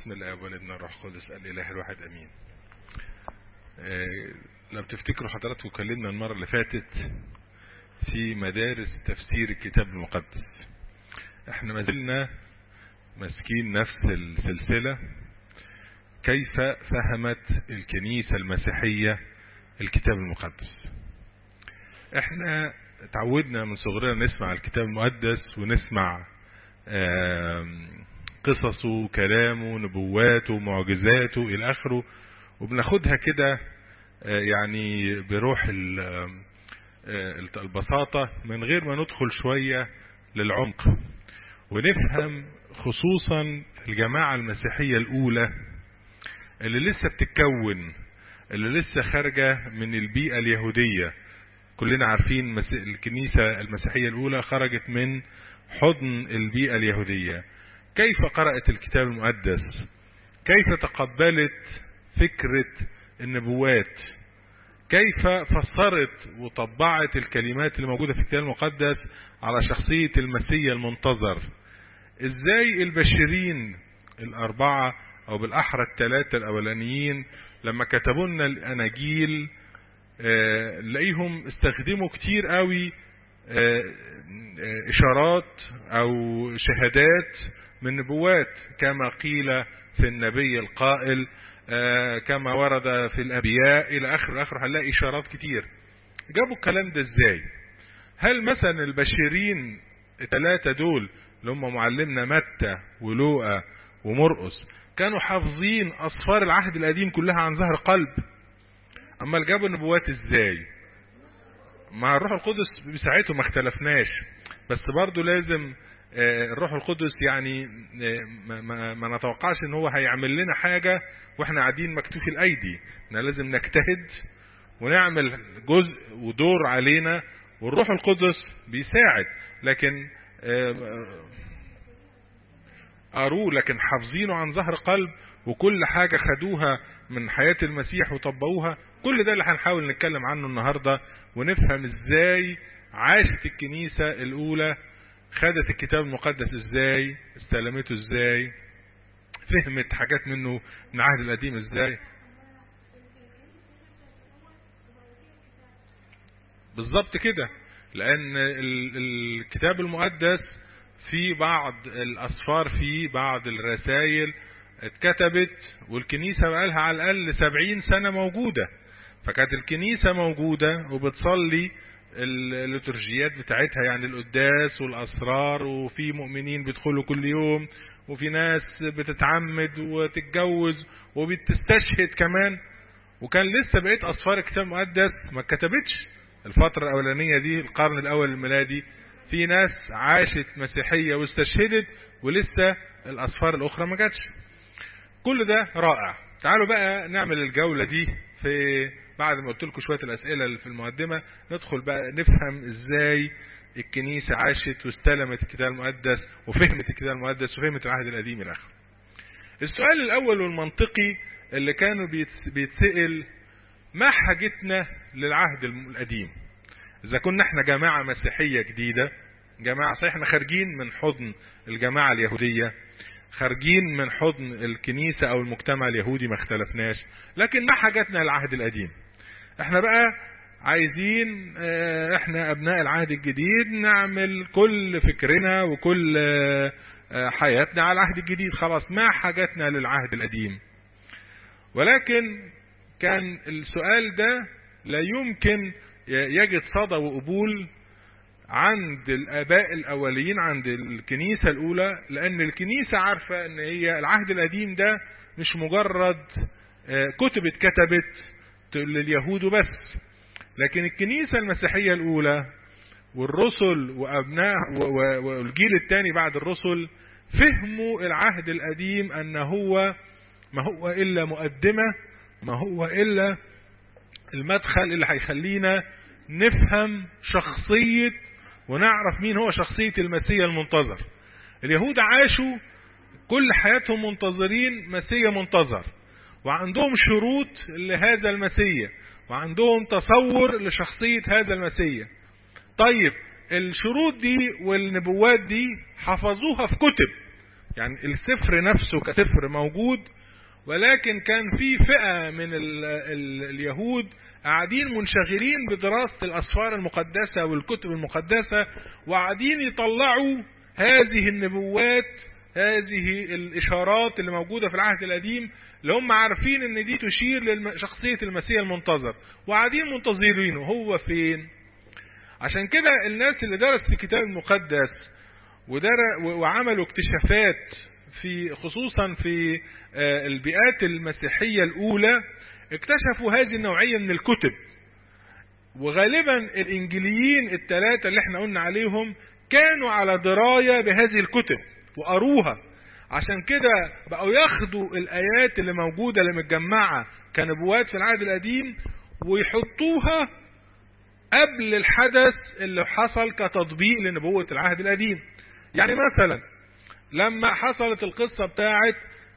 بسم الله والابن الروح القدس الاله الواحد امين آه، لو تفتكروا حضراتكم اتكلمنا المره اللي فاتت في مدارس تفسير الكتاب المقدس احنا ما زلنا ماسكين نفس السلسله كيف فهمت الكنيسه المسيحيه الكتاب المقدس احنا تعودنا من صغرنا نسمع الكتاب المقدس ونسمع آم، قصصه وكلامه نبواته معجزاته الى اخره وبناخدها كده آه، يعني بروح ال- آه، البساطة من غير ما ندخل شوية للعمق ونفهم خصوصا الجماعة المسيحية الأولى اللي لسه بتتكون اللي لسه خارجة من البيئة اليهودية كلنا عارفين مس- الكنيسة المسيحية الأولى خرجت من حضن البيئة اليهودية كيف قرأت الكتاب المقدس كيف تقبلت فكرة النبوات كيف فسرت وطبعت الكلمات اللي موجودة في الكتاب المقدس على شخصية المسيح المنتظر ازاي البشرين الاربعة او بالاحرى الثلاثة الاولانيين لما كتبوا لنا الاناجيل آه، نلاقيهم استخدموا كتير قوي آه، آه، اشارات او شهادات من نبوات كما قيل في النبي القائل آه، كما ورد في الانبياء الى اخر اخر هنلاقي اشارات كتير جابوا الكلام ده ازاي هل مثلا البشرين الثلاثه دول اللي هم معلمنا متى ولوقا ومرقس كانوا حافظين اصفار العهد القديم كلها عن ظهر قلب اما جابوا النبوات ازاي مع الروح القدس بساعته ما اختلفناش بس برضو لازم آه، الروح القدس يعني آه، ما, ما, ما نتوقعش ان هو هيعمل لنا حاجة واحنا قاعدين مكتوف الايدي احنا لازم نجتهد ونعمل جزء ودور علينا والروح القدس بيساعد لكن آه، قروه لكن حافظينه عن ظهر قلب وكل حاجة خدوها من حياة المسيح وطبقوها كل ده اللي هنحاول نتكلم عنه النهاردة ونفهم ازاي عاشت الكنيسة الاولى خدت الكتاب المقدس ازاي استلمته ازاي فهمت حاجات منه من العهد القديم ازاي بالظبط كده لان ال- الكتاب المقدس في بعض الاسفار في بعض الرسائل اتكتبت والكنيسة بقالها على الاقل سبعين سنة موجودة فكانت الكنيسة موجودة وبتصلي ال- الليتورجيات بتاعتها يعني القداس والاسرار وفي مؤمنين بيدخلوا كل يوم وفي ناس بتتعمد وتتجوز وبتستشهد كمان وكان لسه بقيت اسفار الكتاب المقدس ما اتكتبتش الفترة الاولانية دي القرن الاول الميلادي في ناس عاشت مسيحية واستشهدت ولسه الاسفار الاخرى ما جاتش كل ده رائع تعالوا بقى نعمل الجولة دي في بعد ما قلت لكم شوية الاسئلة اللي في المقدمة ندخل بقى نفهم ازاي الكنيسة عاشت واستلمت الكتاب المقدس وفهمت الكتاب المقدس وفهمت العهد القديم الى اخره السؤال الاول والمنطقي اللي كانوا بيتس- بيتسأل ما حاجتنا للعهد الم- القديم اذا كنا احنا جماعة مسيحية جديدة جماعة صحيح احنا خارجين من حضن الجماعة اليهودية خارجين من حضن الكنيسة او المجتمع اليهودي ما اختلفناش لكن ما حاجتنا للعهد القديم احنا بقى عايزين اه، احنا ابناء العهد الجديد نعمل كل فكرنا وكل اه، اه، حياتنا على العهد الجديد خلاص ما حاجتنا للعهد القديم ولكن كان السؤال ده لا يمكن يجد صدى وقبول عند الاباء الاوليين عند الكنيسة الاولى لان الكنيسة عارفة ان هي العهد القديم ده مش مجرد آه، كتب اتكتبت لليهود بس لكن الكنيسة المسيحية الاولى والرسل وابناء و- و- والجيل الثاني بعد الرسل فهموا العهد القديم ان هو ما هو الا مقدمة ما هو الا المدخل اللي هيخلينا نفهم شخصية ونعرف مين هو شخصية المسيح المنتظر اليهود عاشوا كل حياتهم منتظرين مسيح منتظر وعندهم شروط لهذا المسيح وعندهم تصور لشخصية هذا المسيح طيب الشروط دي والنبوات دي حفظوها في كتب يعني السفر نفسه كسفر موجود ولكن كان في فئة من ال ال اليهود قاعدين منشغلين بدراسة الأسفار المقدسة والكتب المقدسة وقاعدين يطلعوا هذه النبوات هذه الإشارات اللي موجودة في العهد القديم اللي هم عارفين ان دي تشير لشخصية المسيح المنتظر وقاعدين منتظرينه هو فين عشان كده الناس اللي درست الكتاب المقدس وعملوا اكتشافات في خصوصا في البيئات المسيحية الأولى اكتشفوا هذه النوعية من الكتب وغالبا الإنجليين الثلاثة اللي احنا قلنا عليهم كانوا على دراية بهذه الكتب وقروها عشان كده بقوا ياخدوا الآيات اللي موجودة اللي متجمعة كنبوات في العهد القديم ويحطوها قبل الحدث اللي حصل كتطبيق لنبوة العهد القديم يعني مثلا لما حصلت القصة بتاعت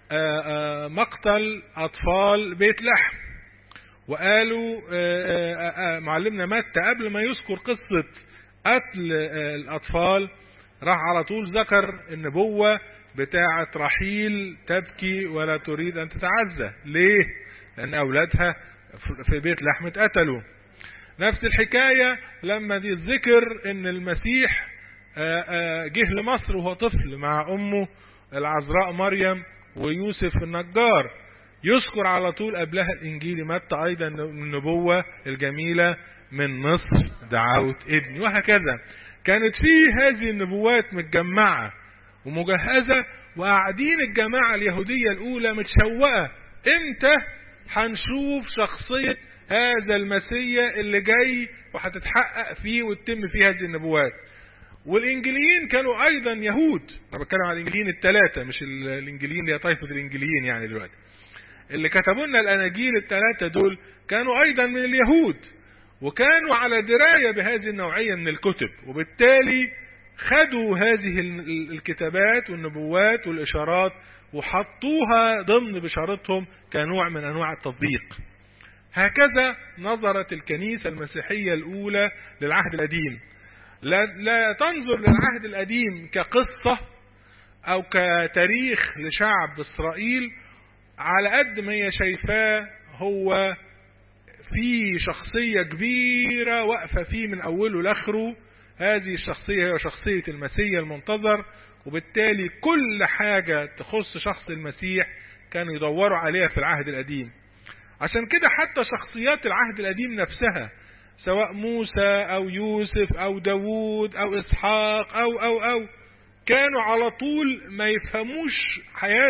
مقتل أطفال بيت لحم وقالوا معلمنا متى قبل ما يذكر قصة قتل الأطفال راح على طول ذكر النبوة بتاعة رحيل تبكي ولا تريد أن تتعزى ليه؟ لأن أولادها في بيت لحم اتقتلوا نفس الحكاية لما دي الذكر ان المسيح جه لمصر وهو طفل مع امه العذراء مريم ويوسف النجار يذكر على طول قبلها الانجيل متى ايضا النبوة الجميلة من مصر دعوت ابني وهكذا كانت في هذه النبوات متجمعة ومجهزة وقاعدين الجماعة اليهودية الاولى متشوقة امتى هنشوف شخصية هذا المسيا اللي جاي وهتتحقق فيه وتتم فيه هذه النبوات والانجليين كانوا ايضا يهود انا بتكلم عن الانجليين الثلاثه مش الانجليين اللي هي طائفه الانجليين يعني دلوقتي اللي كتبوا لنا الاناجيل الثلاثه دول كانوا ايضا من اليهود وكانوا على درايه بهذه النوعيه من الكتب وبالتالي خدوا هذه الكتابات والنبوات والاشارات وحطوها ضمن بشارتهم كنوع من انواع التطبيق هكذا نظرت الكنيسة المسيحية الأولى للعهد القديم لا, لا تنظر للعهد القديم كقصة أو كتاريخ لشعب إسرائيل على قد ما هي شايفاه هو في شخصية كبيرة واقفة فيه من أوله لآخره هذه الشخصية هي شخصية المسيح المنتظر وبالتالي كل حاجة تخص شخص المسيح كانوا يدوروا عليها في العهد القديم عشان كده حتى شخصيات العهد القديم نفسها سواء موسى او يوسف او داوود او اسحاق او او او كانوا على طول ما يفهموش حياة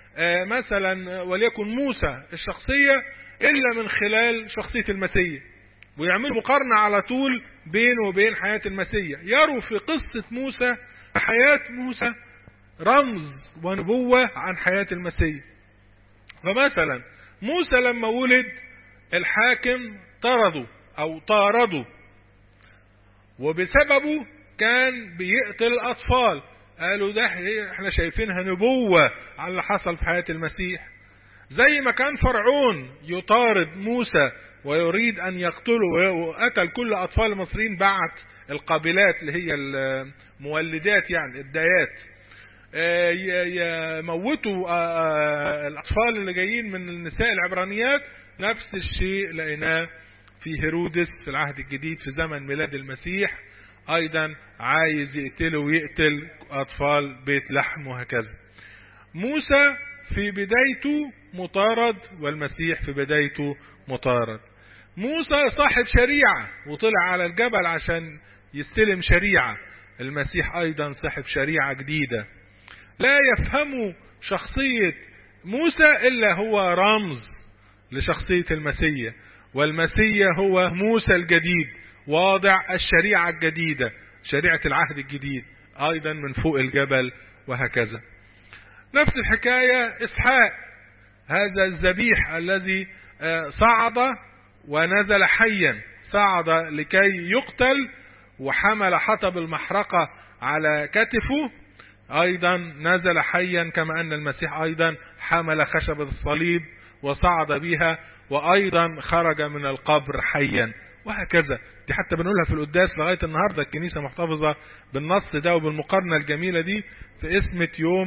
مثلا وليكن موسى الشخصية الا من خلال شخصية المسيح ويعملوا مقارنة على طول بينه وبين حياة المسيح يروا في قصة موسى حياة موسى رمز ونبوة عن حياة المسيح فمثلا موسى لما ولد الحاكم طرده او طارده وبسببه كان بيقتل الاطفال قالوا ده احنا شايفينها نبوة على اللي حصل في حياة المسيح زي ما كان فرعون يطارد موسى ويريد ان يقتله وقتل كل اطفال المصريين بعت القابلات اللي هي المولدات يعني الدايات يموتوا الاطفال اللي جايين من النساء العبرانيات نفس الشيء لقيناه في هيرودس في العهد الجديد في زمن ميلاد المسيح ايضا عايز يقتله ويقتل اطفال بيت لحم وهكذا موسى في بدايته مطارد والمسيح في بدايته مطارد موسى صاحب شريعة وطلع على الجبل عشان يستلم شريعة المسيح ايضا صاحب شريعة جديدة لا يفهم شخصية موسى إلا هو رمز لشخصية المسيح والمسيح هو موسى الجديد واضع الشريعة الجديدة شريعة العهد الجديد أيضا من فوق الجبل وهكذا نفس الحكاية إسحاق هذا الذبيح الذي صعد ونزل حيا صعد لكي يقتل وحمل حطب المحرقة على كتفه ايضا نزل حيا كما ان المسيح ايضا حمل خشبة الصليب وصعد بها وايضا خرج من القبر حيا وهكذا دي حتى بنقولها في القداس لغاية النهاردة الكنيسة محتفظة بالنص ده وبالمقارنة الجميلة دي في اسمة يوم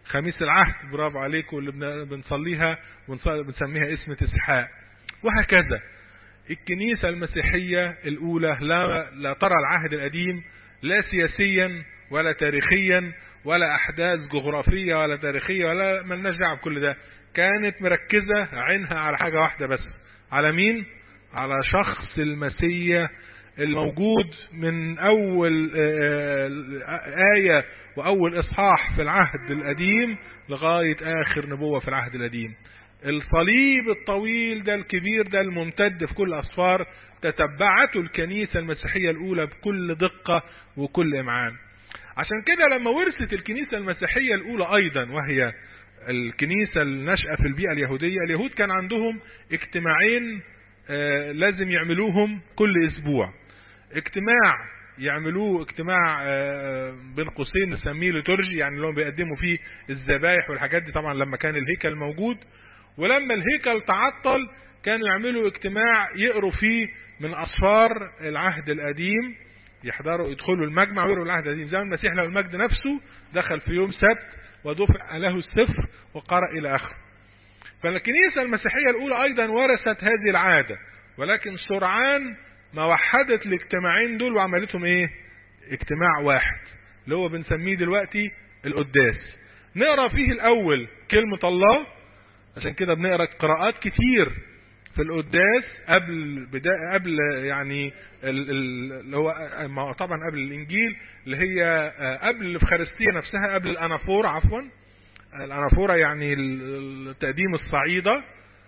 خميس العهد برافو عليكم اللي بن- بنصليها بنسميها اسم اسحاق وهكذا الكنيسة المسيحية الأولى لا, لا ترى العهد القديم لا سياسيا ولا تاريخيا ولا أحداث جغرافية ولا تاريخية ولا ملناش دعوة بكل ده كانت مركزة عينها على حاجة واحدة بس على مين؟ على شخص المسيح الموجود من أول آه، آه، آية وأول إصحاح في العهد القديم لغاية آخر نبوة في العهد القديم الصليب الطويل ده الكبير ده الممتد في كل أصفار تتبعته الكنيسة المسيحية الأولى بكل دقة وكل إمعان عشان كده لما ورثت الكنيسة المسيحية الأولى أيضا وهي الكنيسة النشأة في البيئة اليهودية اليهود كان عندهم اجتماعين آه، لازم يعملوهم كل أسبوع اجتماع يعملوه اجتماع آه، بين قوسين نسميه ليتورجي يعني اللي هم بيقدموا فيه الذبايح والحاجات دي طبعا لما كان الهيكل موجود ولما الهيكل تعطل كانوا يعملوا اجتماع يقروا فيه من أسفار العهد القديم يحضروا يدخلوا المجمع ويقروا العهد القديم زي ما المسيح له المجد نفسه دخل في يوم سبت ودفع له السفر وقرأ إلى آخره فالكنيسة المسيحية الأولى أيضا ورثت هذه العادة ولكن سرعان ما وحدت الاجتماعين دول وعملتهم ايه اجتماع واحد اللي هو بنسميه دلوقتي القداس نقرا فيه الاول كلمة الله عشان كده بنقرا قراءات كتير في القداس قبل بدا قبل يعني ال- ال- اللي هو ما هو طبعا قبل الانجيل اللي هي آه، قبل الافخارستيه نفسها قبل الانافور عفوا الانافوره يعني ال- التقديم الصعيده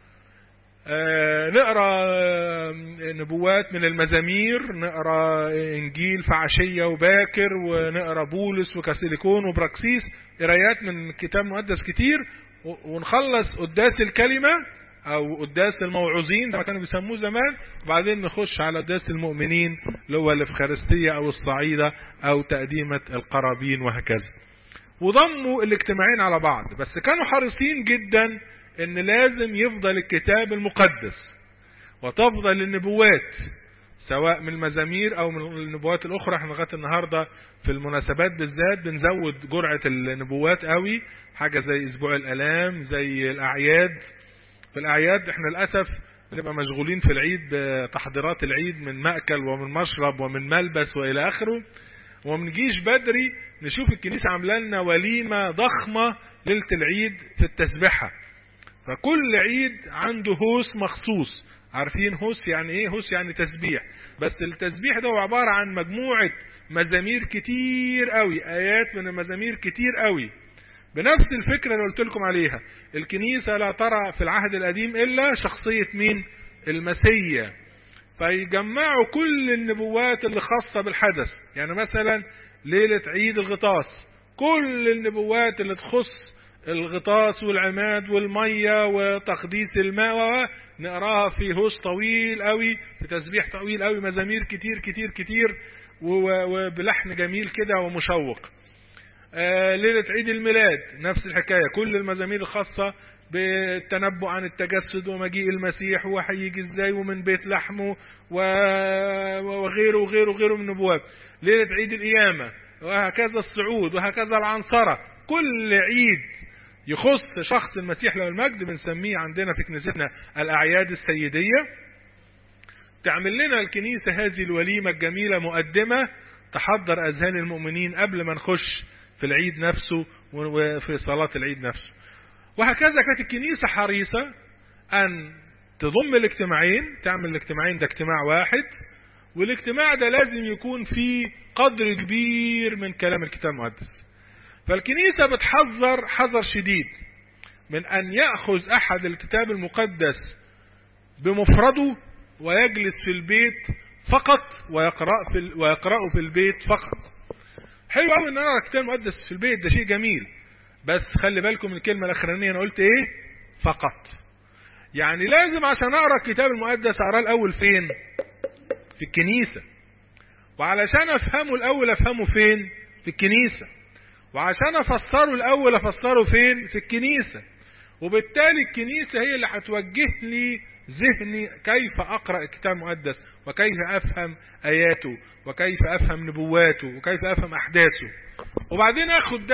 آه، نقرا آه، نبوات من المزامير نقرا انجيل في عشيه وباكر ونقرا بولس وكاسيليكون وبراكسيس قرايات من كتاب مقدس كتير و- ونخلص قداس الكلمه او قداس الموعوظين زي ما كانوا بيسموه زمان وبعدين نخش على قداس المؤمنين اللي هو الافخارستيه او الصعيده او تقديمه القرابين وهكذا وضموا الاجتماعين على بعض بس كانوا حريصين جدا ان لازم يفضل الكتاب المقدس وتفضل النبوات سواء من المزامير او من النبوات الاخرى احنا لغايه النهارده في المناسبات بالذات بنزود جرعه النبوات قوي حاجه زي اسبوع الالام زي الاعياد في الاعياد احنا للاسف بنبقى مشغولين في العيد بتحضيرات العيد من مأكل ومن مشرب ومن ملبس والى اخره وما بنجيش بدري نشوف الكنيسه عامله لنا وليمه ضخمه ليله العيد في التسبيحه فكل عيد عنده هوس مخصوص عارفين هوس يعني ايه هوس يعني تسبيح بس التسبيح ده هو عبارة عن مجموعة مزامير كتير قوي ايات من المزامير كتير قوي بنفس الفكرة اللي قلت لكم عليها الكنيسة لا ترى في العهد القديم الا شخصية مين المسيا فيجمعوا كل النبوات اللي خاصة بالحدث يعني مثلا ليلة عيد الغطاس كل النبوات اللي تخص الغطاس والعماد والمية وتقديس الماء نقراها في هوس طويل قوي في تسبيح طويل قوي مزامير كتير كتير كتير وبلحن جميل كده ومشوق آه ليلة عيد الميلاد نفس الحكاية كل المزامير الخاصة بالتنبؤ عن التجسد ومجيء المسيح وهيجي ازاي ومن بيت لحمه وغيره وغيره وغيره من النبوات ليلة عيد القيامة وهكذا الصعود وهكذا العنصرة كل عيد يخص شخص المسيح له المجد بنسميه عندنا في كنيستنا الأعياد السيدية تعمل لنا الكنيسة هذه الوليمة الجميلة مقدمة تحضر أذهان المؤمنين قبل ما نخش في العيد نفسه وفي صلاة العيد نفسه وهكذا كانت الكنيسة حريصة أن تضم الاجتماعين تعمل الاجتماعين ده اجتماع واحد والاجتماع ده لازم يكون فيه قدر كبير من كلام الكتاب المقدس فالكنيسة بتحذر حذر شديد من أن يأخذ أحد الكتاب المقدس بمفرده ويجلس في البيت فقط ويقرأ في ويقرأه في البيت فقط حلو قوي ان انا اقرا الكتاب المقدس في البيت ده شيء جميل بس خلي بالكم من الكلمه الاخرانيه انا قلت ايه فقط يعني لازم عشان اقرا الكتاب المقدس اقراه الاول فين في الكنيسه وعلشان افهمه الاول افهمه فين في الكنيسه وعشان افسره الاول افسره فين في الكنيسه وبالتالي الكنيسه هي اللي هتوجه لي ذهني كيف اقرا الكتاب المقدس وكيف افهم اياته وكيف افهم نبواته وكيف افهم احداثه وبعدين اخد ده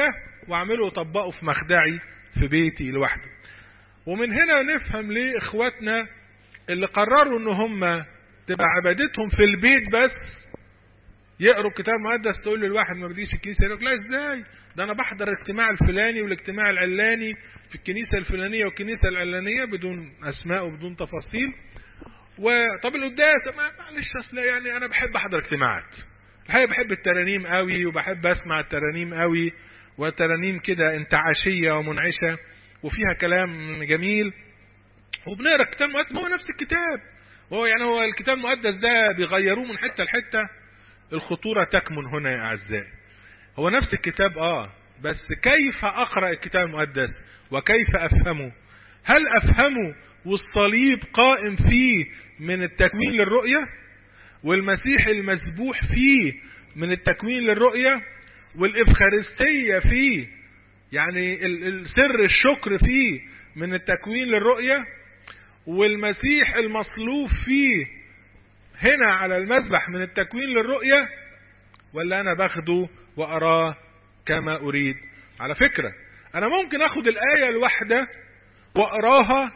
واعمله وطبقه في مخدعي في بيتي لوحده ومن هنا نفهم ليه اخواتنا اللي قرروا ان هم تبقى عبادتهم في البيت بس يقروا الكتاب المقدس تقول للواحد ما بديش الكنيسه يقول لا ازاي ده انا بحضر الاجتماع الفلاني والاجتماع العلاني في الكنيسه الفلانيه والكنيسه العلانيه بدون اسماء وبدون تفاصيل وطب القداس معلش اصل يعني انا بحب احضر اجتماعات الحقيقه بحب الترانيم قوي وبحب اسمع الترانيم قوي وترانيم كده انتعاشيه ومنعشه وفيها كلام جميل وبنقرا الكتاب المقدس هو نفس الكتاب هو يعني هو الكتاب المقدس ده بيغيروه من حته لحته الخطوره تكمن هنا يا اعزائي هو نفس الكتاب اه بس كيف اقرا الكتاب المقدس وكيف افهمه هل افهمه والصليب قائم فيه من التكوين للرؤيه والمسيح المذبوح فيه من التكوين للرؤيه والافخارستيه فيه يعني سر الشكر فيه من التكوين للرؤيه والمسيح المصلوب فيه هنا على المذبح من التكوين للرؤية ولا أنا باخده وأراه كما أريد على فكرة أنا ممكن أخد الآية الواحدة وأراها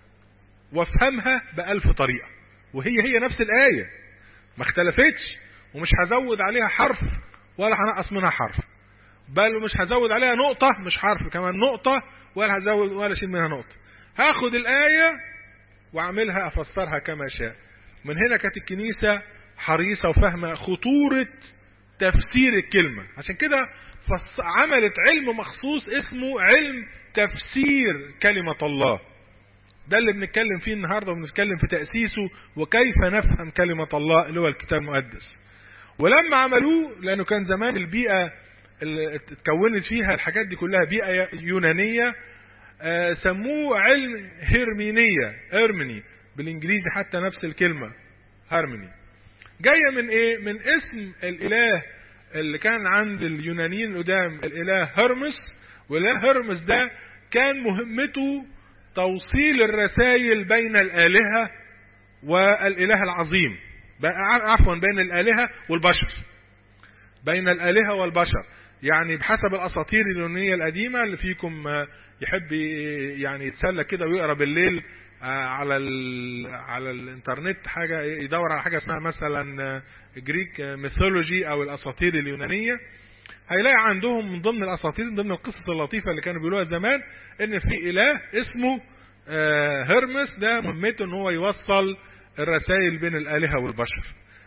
وافهمها بألف طريقة وهي هي نفس الآية ما اختلفتش ومش هزود عليها حرف ولا هنقص منها حرف بل مش هزود عليها نقطة مش حرف كمان نقطة ولا هزود ولا اشيل منها نقطة هاخد الآية واعملها افسرها كما شاء من هنا كانت الكنيسة حريصة وفاهمة خطورة تفسير الكلمة عشان كده عملت علم مخصوص اسمه علم تفسير كلمة الله ده اللي بنتكلم فيه النهاردة وبنتكلم في تأسيسه وكيف نفهم كلمة الله اللي هو الكتاب المقدس ولما عملوه لأنه كان زمان البيئة اللي اتكونت فيها الحاجات دي كلها بيئة يونانية آه سموه علم هرمينية هرمني بالانجليزي حتى نفس الكلمة هارموني جاية من ايه من اسم الاله اللي كان عند اليونانيين القدام الاله هرمس والاله هرمس ده كان مهمته توصيل الرسائل بين الالهة والاله العظيم عفوا بين الالهة والبشر بين الالهة والبشر يعني بحسب الاساطير اليونانية القديمة اللي فيكم يحب يعني يتسلى كده ويقرا بالليل على على الانترنت حاجه يدور على حاجه اسمها مثلا جريك ميثولوجي او الاساطير اليونانيه هيلاقي عندهم من ضمن الاساطير من ضمن القصص اللطيفه اللي كانوا بيقولوها زمان ان في اله اسمه هرمس ده مهمته ان هو يوصل الرسائل بين الالهه والبشر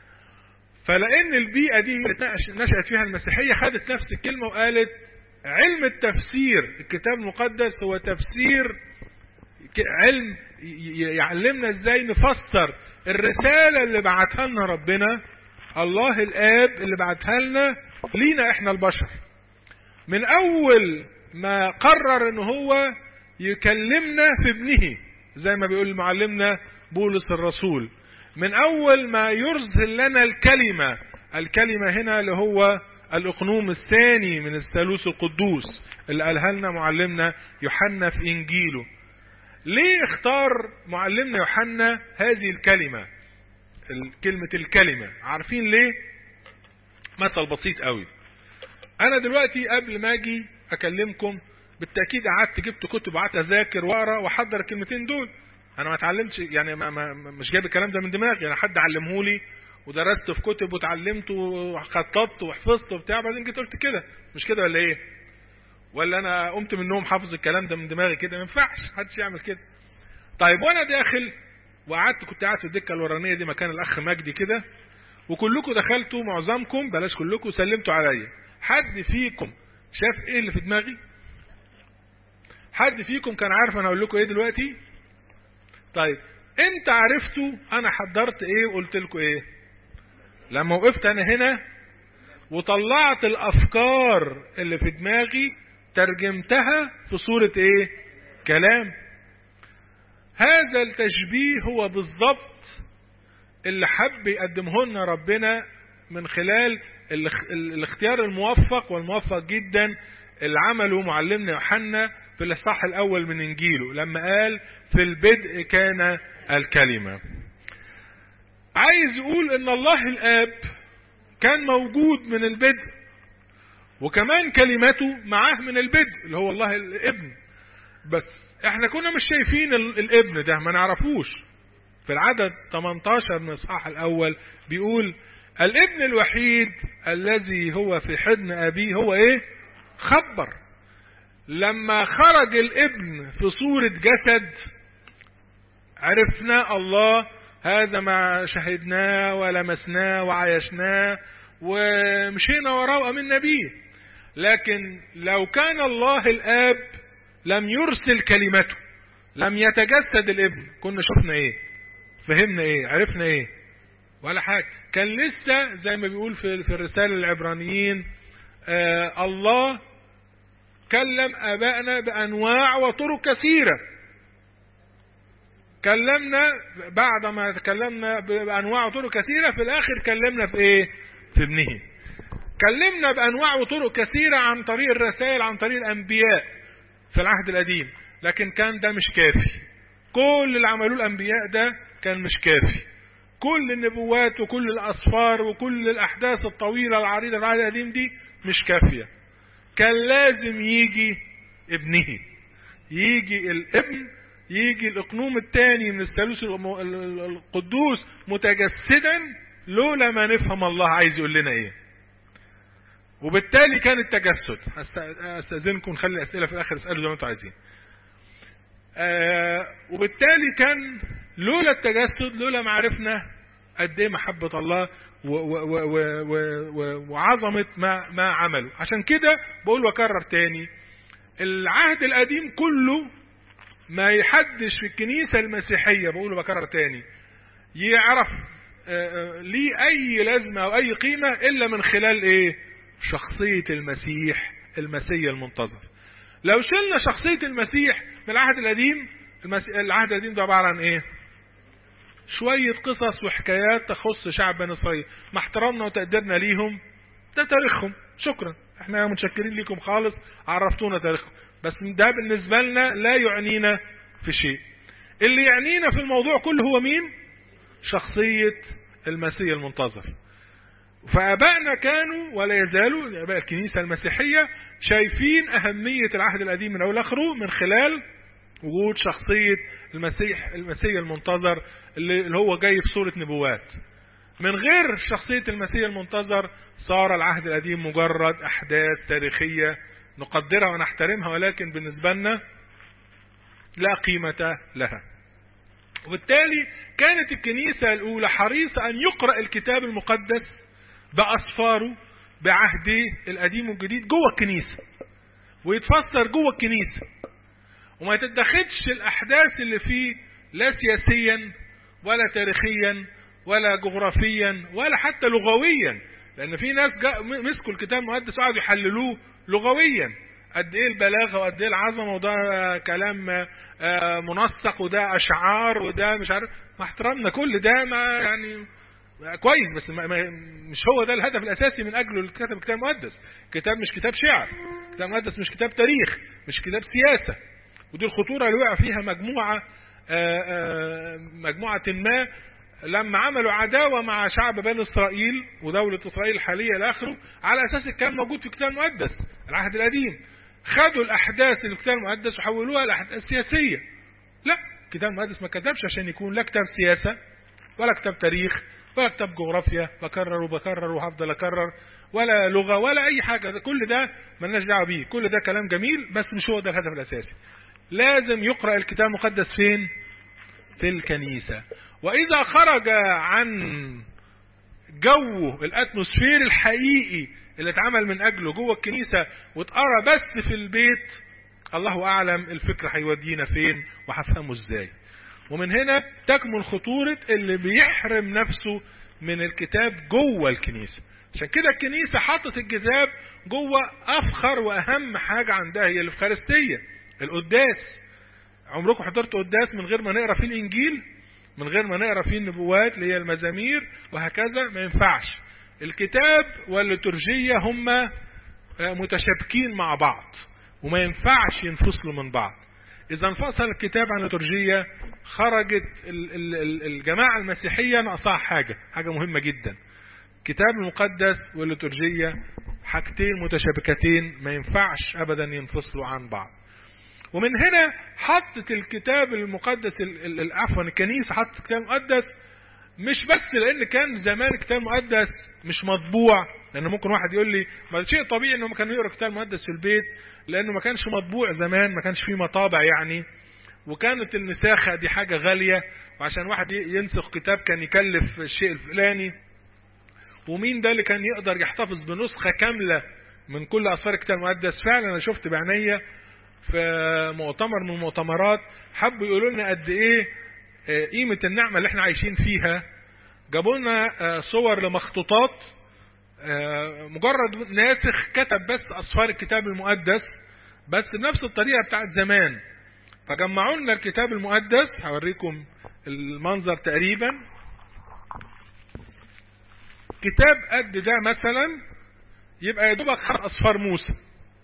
فلان البيئه دي نشات فيها المسيحيه خدت نفس الكلمه وقالت علم التفسير الكتاب المقدس هو تفسير علم يعلمنا ازاي نفسر الرسالة اللي بعتها لنا ربنا الله الاب اللي بعتها لنا لينا احنا البشر من اول ما قرر ان هو يكلمنا في ابنه زي ما بيقول معلمنا بولس الرسول من اول ما يرسل لنا الكلمة الكلمة هنا اللي هو الاقنوم الثاني من الثالوث القدوس اللي قالها لنا معلمنا يوحنا في انجيله ليه اختار معلمنا يوحنا هذه الكلمة كلمة الكلمة عارفين ليه مثل بسيط قوي انا دلوقتي قبل ما اجي اكلمكم بالتاكيد قعدت جبت كتب وقعدت اذاكر واقرا واحضر الكلمتين دول انا ما اتعلمتش يعني ما ما مش جايب الكلام ده من دماغي يعني حد علمهولي ودرست في كتب وتعلمت وخططت وحفظت وبتاع بعدين جيت قلت كده مش كده ولا ايه ولا انا قمت من النوم حافظ الكلام ده من دماغي كده ما ينفعش محدش يعمل كده طيب وانا داخل وقعدت كنت قاعد في الدكه الورانيه دي مكان الاخ مجدي كده وكلكم دخلتوا معظمكم بلاش كلكم سلمتوا عليا حد فيكم شاف ايه اللي في دماغي حد فيكم كان عارف انا هقول لكم ايه دلوقتي طيب انت عرفتوا انا حضرت ايه وقلت لكم ايه لما وقفت انا هنا وطلعت الافكار اللي في دماغي ترجمتها في صورة ايه كلام هذا التشبيه هو بالضبط اللي حب يقدمه لنا ربنا من خلال الاختيار الموفق والموفق جدا اللي عمله معلمنا يوحنا في الاصحاح الاول من انجيله لما قال في البدء كان الكلمة عايز يقول ان الله الاب كان موجود من البدء وكمان كلمته معاه من البدء اللي هو الله الابن بس احنا كنا مش شايفين الابن ده ما نعرفوش في العدد 18 من الاصحاح الاول بيقول الابن الوحيد الذي هو في حضن ابيه هو ايه خبر لما خرج الابن في صورة جسد عرفنا الله هذا ما شهدناه ولمسناه وعايشناه ومشينا وراه وامنا بيه لكن لو كان الله الاب لم يرسل كلمته لم يتجسد الابن كنا شفنا ايه فهمنا ايه عرفنا ايه ولا حاجة كان لسه زي ما بيقول في, في الرسالة العبرانيين آه الله كلم ابائنا بانواع وطرق كثيرة كلمنا بعد ما تكلمنا بانواع وطرق كثيرة في الاخر كلمنا في ايه في ابنه كلمنا بانواع وطرق كثيرة عن طريق الرسائل عن طريق الانبياء في العهد القديم لكن كان ده مش كافي كل اللي عملوه الانبياء ده كان مش كافي كل النبوات وكل الاسفار وكل الاحداث الطويلة العريضة في العهد القديم دي مش كافية كان لازم يجي ابنه يجي الابن يجي الاقنوم الثاني من الثالوث القدوس متجسدا لولا ما نفهم الله عايز يقول لنا ايه وبالتالي كان التجسد استاذنكم نخلي الاسئله في الاخر اسالوا زي ما انتم عايزين آه وبالتالي كان لولا التجسد لولا ما عرفنا قد ايه محبه الله و و و و و وعظمه ما ما عمله عشان كده بقول واكرر تاني العهد القديم كله ما يحدش في الكنيسه المسيحيه بقول وبكرر تاني يعرف ليه اي لازمه او اي قيمه الا من خلال ايه شخصيه المسيح المسيح المنتظر لو شلنا شخصيه المسيح من العهد القديم العهد القديم ده عباره عن ايه شويه قصص وحكايات تخص شعب بني اسرائيل مع احترامنا وتقديرنا ليهم ده تاريخهم شكرا احنا متشكرين ليكم خالص عرفتونا تاريخكم بس ده بالنسبه لنا لا يعنينا في شيء اللي يعنينا في الموضوع كله هو مين شخصية المسيح المنتظر فأبائنا كانوا ولا يزالوا أباء الكنيسة المسيحية شايفين أهمية العهد القديم من أول آخره من خلال وجود شخصية المسيح المسيح المنتظر اللي هو جاي في صورة نبوات من غير شخصية المسيح المنتظر صار العهد القديم مجرد أحداث تاريخية نقدرها ونحترمها ولكن بالنسبة لنا لا قيمة لها وبالتالي كانت الكنيسة الأولى حريصة أن يقرأ الكتاب المقدس بأسفاره بعهده القديم والجديد جوه الكنيسة ويتفسر جوه الكنيسة وما تتدخلش الأحداث اللي فيه لا سياسيا ولا تاريخيا ولا جغرافيا ولا حتى لغويا لأن في ناس مسكوا الكتاب المقدس وقعدوا يحللوه لغويا قد ايه البلاغه وقد ايه العظمه وده كلام منسق وده اشعار وده مش عارف مع احترامنا كل ده ما يعني كويس بس ما ما مش هو ده الهدف الاساسي من اجله اللي كتب الكتاب المقدس كتاب مش كتاب شعر الكتاب المقدس مش كتاب تاريخ مش كتاب سياسه ودي الخطوره اللي وقع فيها مجموعه مجموعه ما لما عملوا عداوه مع شعب بني اسرائيل ودوله اسرائيل الحاليه الى اخره على اساس الكلام موجود في الكتاب المقدس العهد القديم خدوا الاحداث اللي في الكتاب المقدس وحولوها لاحداث سياسيه لا الكتاب المقدس ما كتبش عشان يكون لا كتاب سياسه ولا كتاب تاريخ ولا كتاب جغرافيا بكرر وبكرر وهفضل اكرر ولا لغه ولا اي حاجه كل ده ملناش دعوه بيه كل ده كلام جميل بس مش هو ده الهدف الاساسي لازم يقرا الكتاب المقدس فين في الكنيسه واذا خرج عن جو الاتموسفير الحقيقي اللي اتعمل من اجله جوه الكنيسه واتقرا بس في البيت الله اعلم الفكر هيودينا فين وهفهمه ازاي ومن هنا تكمن خطوره اللي بيحرم نفسه من الكتاب جوه الكنيسه عشان كده الكنيسه حطت الكتاب جوه افخر واهم حاجه عندها هي الافخارستيه القداس عمركم حضرتوا قداس من غير ما نقرا فيه الانجيل من غير ما نقرا فيه النبوات اللي هي المزامير وهكذا ما ينفعش الكتاب والليتورجية هم متشابكين مع بعض وما ينفعش ينفصلوا من بعض إذا انفصل الكتاب عن الليتورجية خرجت الجماعة المسيحية ناقصها حاجة حاجة مهمة جدا الكتاب المقدس والليتورجية حاجتين متشابكتين ما ينفعش ابدا ينفصلوا عن بعض ومن هنا حطت الكتاب المقدس عفوا الكنيسة حطت الكتاب المقدس مش بس لان كان زمان الكتاب المقدس مش مطبوع لان ممكن واحد يقول لي ما شيء طبيعي انه كان يقرا الكتاب المقدس في البيت لانه ما كانش مطبوع زمان ما كانش فيه مطابع يعني وكانت النساخة دي حاجة غالية وعشان واحد ينسخ كتاب كان يكلف الشيء الفلاني ومين ده اللي كان يقدر يحتفظ بنسخة كاملة من كل أسفار الكتاب المقدس فعلا أنا شفت بعينيا في مؤتمر من المؤتمرات حبوا يقولوا لنا قد إيه قيمة النعمة اللي احنا عايشين فيها جابوا لنا صور لمخطوطات مجرد ناسخ كتب بس أسفار الكتاب المقدس بس بنفس الطريقة بتاعت زمان فجمعوا لنا الكتاب المقدس هوريكم المنظر تقريبا كتاب قد ده مثلا يبقى يا دوبك خمس اصفار موسى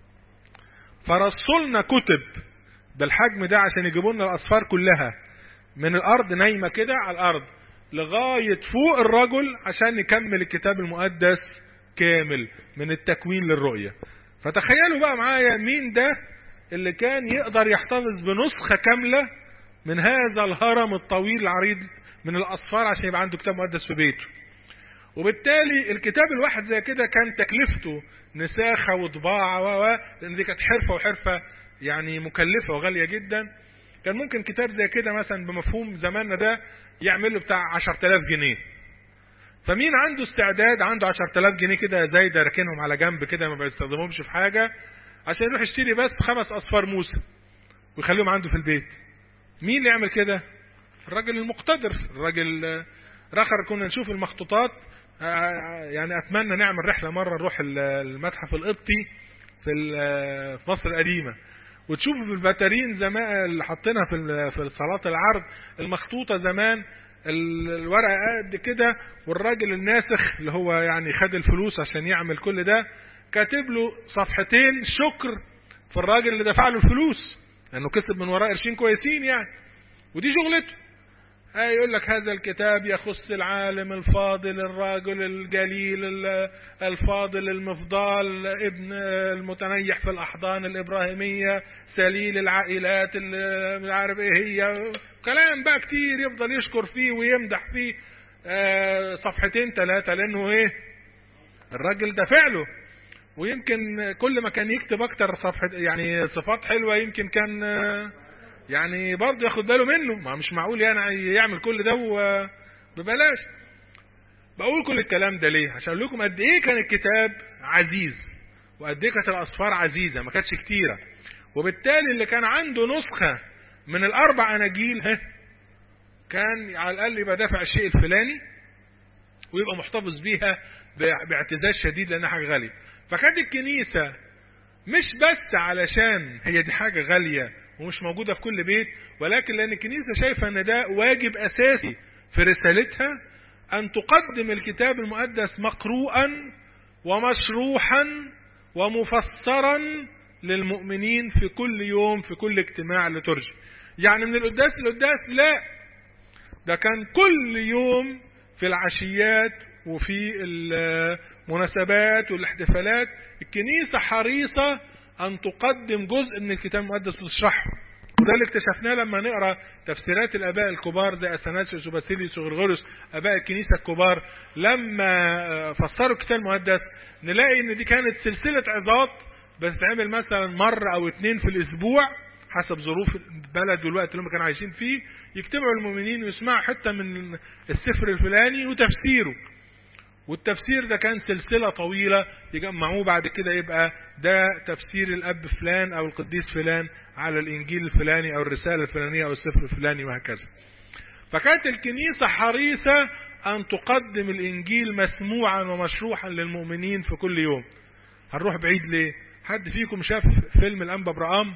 فرسلنا كتب بالحجم ده عشان يجيبوا لنا الاصفار كلها من الارض نايمه كده على الارض لغايه فوق الرجل عشان نكمل الكتاب المقدس كامل من التكوين للرؤيه فتخيلوا بقى معايا مين ده اللي كان يقدر يحتفظ بنسخة كاملة من هذا الهرم الطويل العريض من الأصفار عشان يبقى عنده كتاب مقدس في بيته وبالتالي الكتاب الواحد زي كده كان تكلفته نساخة وطباعة و لأن دي كانت حرفة وحرفة يعني مكلفة وغالية جدا كان ممكن كتاب زي كده مثلا بمفهوم زماننا ده يعمل له بتاع 10000 جنيه فمين عنده استعداد عنده 10000 جنيه كده زي ده راكنهم على جنب كده ما بيستخدمهمش في حاجة عشان يروح يشتري بس خمس اصفار موسى ويخليهم عنده في البيت مين اللي يعمل كده الراجل المقتدر الراجل رخر كنا نشوف المخطوطات يعني اتمنى نعمل رحله مره نروح المتحف القبطي في مصر القديمه وتشوفوا في البتارين زمان اللي حطينا في في صلاه العرض المخطوطه زمان الورقه قد كده والراجل الناسخ اللي هو يعني خد الفلوس عشان يعمل كل ده كاتب له صفحتين شكر في الراجل اللي دفع له الفلوس لانه كسب من وراه قرشين كويسين يعني ودي شغلته يقول لك هذا الكتاب يخص العالم الفاضل الراجل الجليل الفاضل المفضال ابن المتنيح في الاحضان الابراهيميه سليل العائلات اللي مش عارف ايه هي كلام بقى كتير يفضل يشكر فيه ويمدح فيه صفحتين ثلاثه لانه ايه الراجل دافع له ويمكن كل ما كان يكتب اكتر صفحة يعني صفات حلوة يمكن كان يعني برضه ياخد باله منه ما مش معقول يعني يعمل كل ده ببلاش بقول كل الكلام ده ليه عشان اقول لكم قد ايه كان الكتاب عزيز وقد ايه كانت الاصفار عزيزة ما كانتش كتيرة وبالتالي اللي كان عنده نسخة من الاربع اناجيل ها كان على الاقل يبقى دافع الشيء الفلاني ويبقى محتفظ بيها باعتزاز شديد لانها حاجة غالية فكانت الكنيسة مش بس علشان هي دي حاجة غالية ومش موجودة في كل بيت ولكن لأن الكنيسة شايفة أن ده واجب أساسي في رسالتها أن تقدم الكتاب المقدس مقروءا ومشروحا ومفسرا للمؤمنين في كل يوم في كل اجتماع لترجي يعني من القداس للقداس لا ده كان كل يوم في العشيات وفي المناسبات والاحتفالات الكنيسة حريصة أن تقدم جزء من الكتاب المقدس وتشرحه وده اللي اكتشفناه لما نقرا تفسيرات الاباء الكبار زي اثناسيوس وباسيليوس وغرغوريوس اباء الكنيسه الكبار لما فسروا الكتاب المقدس نلاقي ان دي كانت سلسله عظات بتتعمل مثلا مره او اتنين في الاسبوع حسب ظروف البلد والوقت اللي هم كانوا عايشين فيه يجتمعوا المؤمنين ويسمعوا حته من السفر الفلاني وتفسيره والتفسير ده كان سلسلة طويلة يجمعوه بعد كده يبقى ده تفسير الأب فلان أو القديس فلان على الإنجيل الفلاني أو الرسالة الفلانية أو السفر الفلاني وهكذا فكانت الكنيسة حريصة أن تقدم الإنجيل مسموعا ومشروحا للمؤمنين في كل يوم هنروح بعيد ليه حد فيكم شاف فيلم الأنبا برام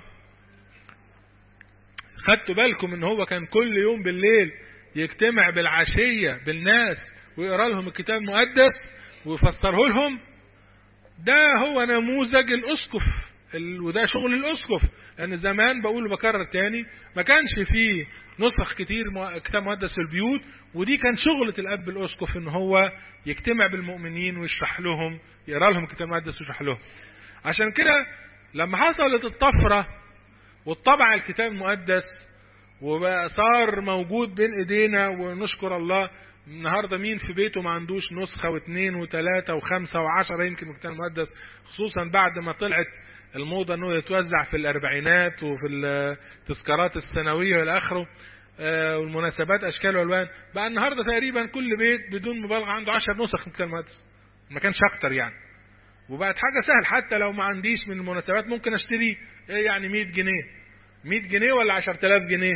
خدتوا بالكم ان هو كان كل يوم بالليل يجتمع بالعشية بالناس ويقرا لهم الكتاب المقدس ويفسره لهم ده هو نموذج الاسقف ال- وده شغل الاسقف لان زمان بقول بكرر تاني ما كانش فيه نسخ كتير مو- كتاب مقدس في البيوت ودي كان شغلة الاب الاسقف ان هو يجتمع بالمؤمنين ويشرح لهم يقرا لهم الكتاب المقدس ويشرح لهم عشان كده لما حصلت الطفرة واتطبع الكتاب المقدس وبقى صار موجود بين ايدينا ونشكر الله النهارده مين في بيته ما عندوش نسخه واثنين وثلاثه وخمسه وعشره يمكن من الكتاب المقدس خصوصا بعد ما طلعت الموضه انه يتوزع في الاربعينات وفي التذكارات السنويه والى اخره آه، والمناسبات اشكال والوان بقى النهارده تقريبا كل بيت بدون مبالغه عنده 10 نسخ من الكتاب المقدس ما كانش اكتر يعني وبقت حاجه سهل حتى لو ما عنديش من المناسبات ممكن اشتريه ايه يعني 100 جنيه 100 جنيه ولا 10000 جنيه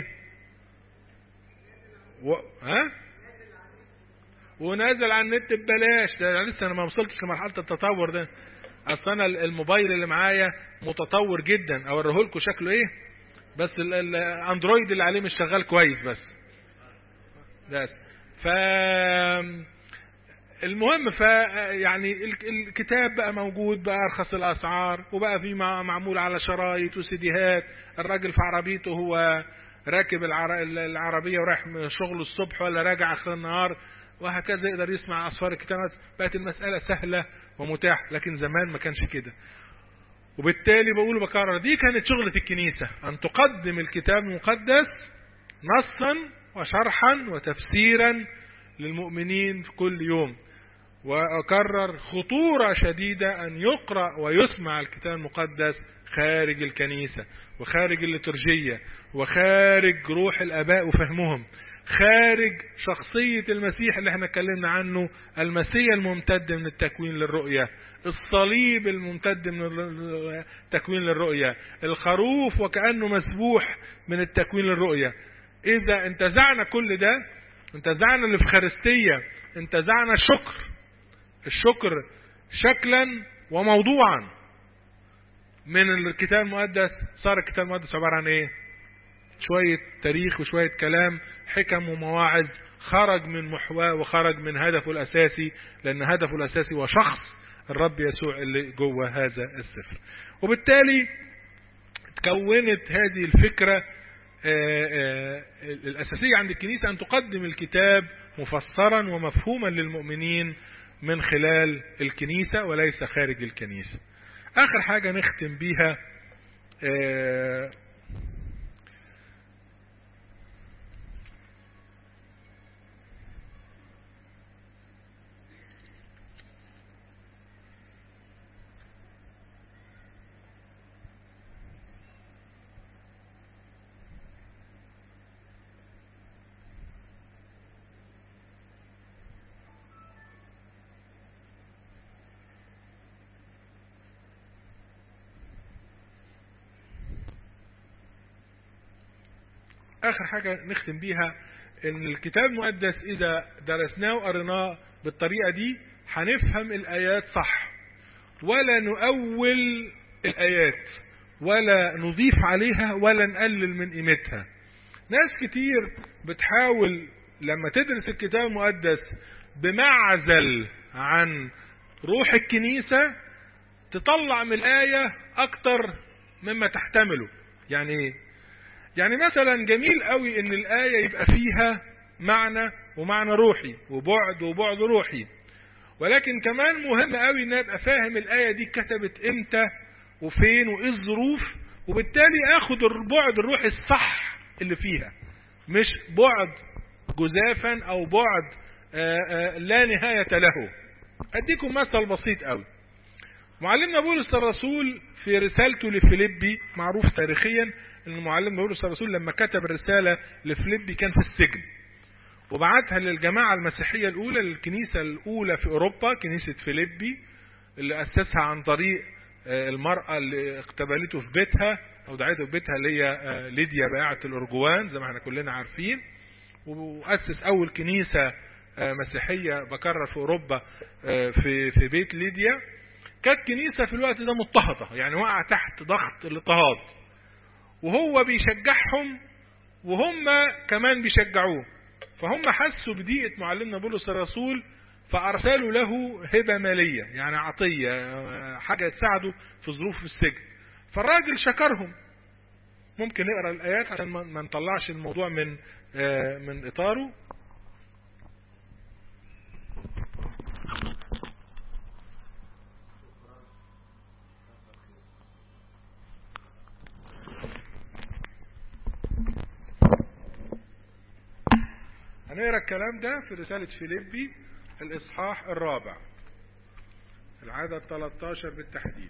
و... ها ونازل على النت ببلاش ده لسه انا ما وصلتش لمرحله التطور ده اصل انا الموبايل اللي معايا متطور جدا اوريه لكم شكله ايه بس ال- ال- الاندرويد اللي عليه مش شغال كويس بس بس ف المهم ف يعني ال- الكتاب بقى موجود بارخص الاسعار وبقى في مع- معمول على شرايط وسيديهات الراجل في عربيته هو راكب العر- العربيه ورايح شغله الصبح ولا راجع اخر النهار وهكذا يقدر يسمع اسفار الكتاب بقت المساله سهله ومتاح لكن زمان ما كانش كده وبالتالي بقول بكرر دي كانت شغلة الكنيسة أن تقدم الكتاب المقدس نصا وشرحا وتفسيرا للمؤمنين في كل يوم وأكرر خطورة شديدة أن يقرأ ويسمع الكتاب المقدس خارج الكنيسة وخارج الليتورجية وخارج روح الآباء وفهمهم خارج شخصية المسيح اللي احنا اتكلمنا عنه المسيح الممتد من التكوين للرؤية الصليب الممتد من التكوين للرؤية الخروف وكأنه مسبوح من التكوين للرؤية إذا انتزعنا كل ده انتزعنا الإفخارستية انتزعنا الشكر الشكر شكلا وموضوعا من الكتاب المقدس صار الكتاب المقدس عبارة عن ايه شوية تاريخ وشوية كلام حكم ومواعظ خرج من محواه وخرج من هدفه الأساسي لأن هدفه الأساسي هو شخص الرب يسوع اللي جوه هذا السفر وبالتالي تكونت هذه الفكرة آه، آه، الأساسية عند الكنيسة أن تقدم الكتاب مفسرا ومفهوما للمؤمنين من خلال الكنيسة وليس خارج الكنيسة آخر حاجة نختم بيها آه، اخر حاجة نختم بيها ان الكتاب المقدس اذا درسناه وقريناه بالطريقة دي هنفهم الايات صح ولا نؤول الايات ولا نضيف عليها ولا نقلل من قيمتها ناس كتير بتحاول لما تدرس الكتاب المقدس بمعزل عن روح الكنيسة تطلع من الآية أكتر مما تحتمله يعني إيه؟ يعني مثلا جميل قوي ان الآية يبقى فيها معنى ومعنى روحي وبعد وبعد روحي ولكن كمان مهم قوي ان ابقى فاهم الآية دي كتبت امتى وفين وايه الظروف وبالتالي اخد البعد الروحي الصح اللي فيها مش بعد جزافا او بعد آآ آآ لا نهاية له اديكم مثل بسيط قوي معلمنا بولس الرسول في رسالته لفيليبي معروف تاريخيا ان معلم بولس الرسول لما كتب الرسالة لفيليبي كان في السجن وبعتها للجماعة المسيحية الأولى للكنيسة الأولى في أوروبا كنيسة فيليبي اللي أسسها عن طريق المرأة اللي اقتبلته في بيتها أو دعيته في بيتها اللي هي ليديا بائعة الأرجوان زي ما احنا كلنا عارفين وأسس أول كنيسة مسيحية بكرر في أوروبا في في بيت ليديا كانت كنيسة في الوقت ده مضطهدة يعني وقع تحت ضغط الاضطهاد وهو بيشجعهم وهم كمان بيشجعوه فهم حسوا بضيقة معلمنا بولس الرسول فأرسلوا له هبة مالية يعني عطية حاجة تساعده في ظروف السجن فالراجل شكرهم ممكن نقرا الايات عشان ما نطلعش الموضوع من من اطاره هنقرا الكلام ده في رسالة فيليبي الإصحاح الرابع العدد 13 بالتحديد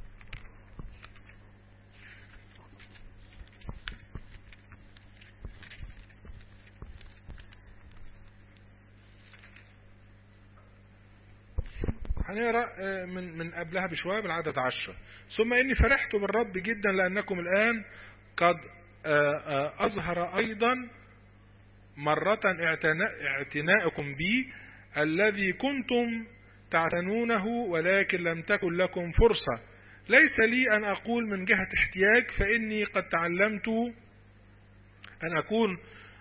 هنقرا من من قبلها بشويه بالعدد 10 ثم اني فرحت بالرب جدا لانكم الان قد اظهر ايضا مرة اعتناءكم بي الذي كنتم تعتنونه ولكن لم تكن لكم فرصة ليس لي أن أقول من جهة احتياج فإني قد تعلمت أن أكون